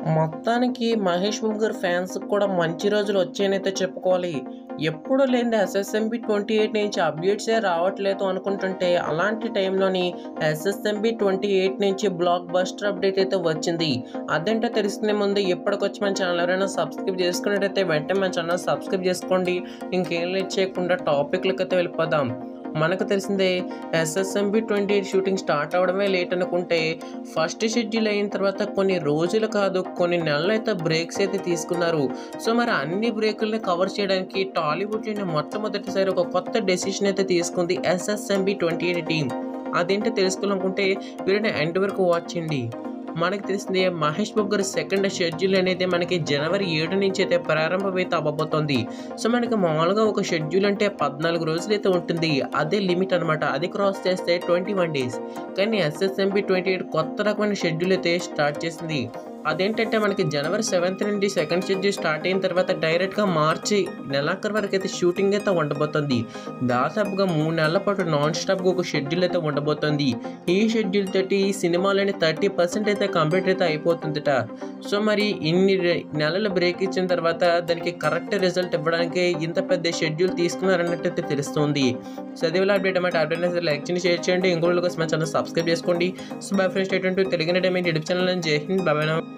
మొత్తానికి మహేష్ బాబు గారి ఫ్యాన్స్కి కూడా మంచి రోజులు వచ్చాయనైతే చెప్పుకోవాలి ఎప్పుడు లేని ఎస్ఎస్ఎంబి ట్వంటీ ఎయిట్ నుంచి అప్డేట్సే రావట్లేదు అనుకుంటుంటే అలాంటి టైంలోని ఎస్ఎస్ఎంబి ట్వంటీ ఎయిట్ నుంచి బ్లాక్ బస్టర్ అప్డేట్ అయితే వచ్చింది అదేంటో తెలుసుకునే ముందు ఎప్పటికొచ్చి మన ఛానల్ ఎవరైనా సబ్స్క్రైబ్ చేసుకున్నట్టయితే వెంటనే మన ఛానల్ సబ్స్క్రైబ్ చేసుకోండి ఇంకేం లేట్ చేయకుండా టాపిక్లకు అయితే వెళ్ళిపోదాం మనకు తెలిసిందే SSMB twenty eight shooting start అవడమే లేట్ అనుకుంటే ఫస్ట్ షెడ్యూల్ అయిన తర్వాత కొన్ని రోజులు కాదు కొన్ని నెలలు అయితే బ్రేక్స్ అయితే తీసుకున్నారు సో మరి అన్ని బ్రేకుల్ని కవర్ చేయడానికి టాలీవుడ్లోని మొట్టమొదటిసారి ఒక కొత్త డెసిషన్ అయితే తీసుకుంది ఎస్ఎస్ఎంబి ట్వంటీ ఎయిట్ టీమ్ అదేంటో తెలుసుకోవాలనుకుంటే వీరిని ఎండ్ వరకు వాచ్ చేయండి మనకి తెలిసిందే మహేష్ బాబు గారి సెకండ్ షెడ్యూల్ అనేది మనకి జనవరి ఏడు నుంచి అయితే ప్రారంభమైతే అవ్వబోతోంది సో మనకి మామూలుగా ఒక షెడ్యూల్ అంటే పద్నాలుగు రోజులు అయితే ఉంటుంది అదే లిమిట్ అనమాట అది క్రాస్ చేస్తే ట్వంటీ వన్ డేస్ కానీ ఎస్ఎస్ఎంబి ట్వంటీ ఎయిట్ కొత్త రకమైన షెడ్యూల్ అయితే స్టార్ట్ చేసింది అదేంటంటే మనకి జనవరి సెవెంత్ నుండి సెకండ్ షెడ్యూల్ స్టార్ట్ అయిన తర్వాత డైరెక్ట్గా మార్చి నెలాఖరు వరకు అయితే షూటింగ్ అయితే ఉండబోతుంది దాదాపుగా మూడు నెలల పాటు నాన్ స్టాప్గా ఒక షెడ్యూల్ అయితే ఉండబోతుంది ఈ షెడ్యూల్ తోటి ఈ సినిమాలోని థర్టీ పర్సెంట్ అయితే కంప్లీట్ అయితే అయిపోతుందట సో మరి ఇన్ని రె- నెలల బ్రేక్ ఇచ్చిన తర్వాత దానికి కరెక్ట్ రిజల్ట్ ఇవ్వడానికి ఇంత పెద్ద షెడ్యూల్ తీసుకున్నారన్నట్టు అయితే తెలుస్తుంది సో అదే అప్డేట్ అన్నమాట అప్డేట్ అయితే లైక్ చేయండి షేర్ చేయండి ఇంకోటి కోసం మన ఛానల్ సబ్స్క్రైబ్ చేసుకోండి సో బై ఫ్రెండ్స్ ఏంటంటే తెలుగు డైమండ్ యూట్యూబ్ ఛానల్ జై హింద్ బాబాయ్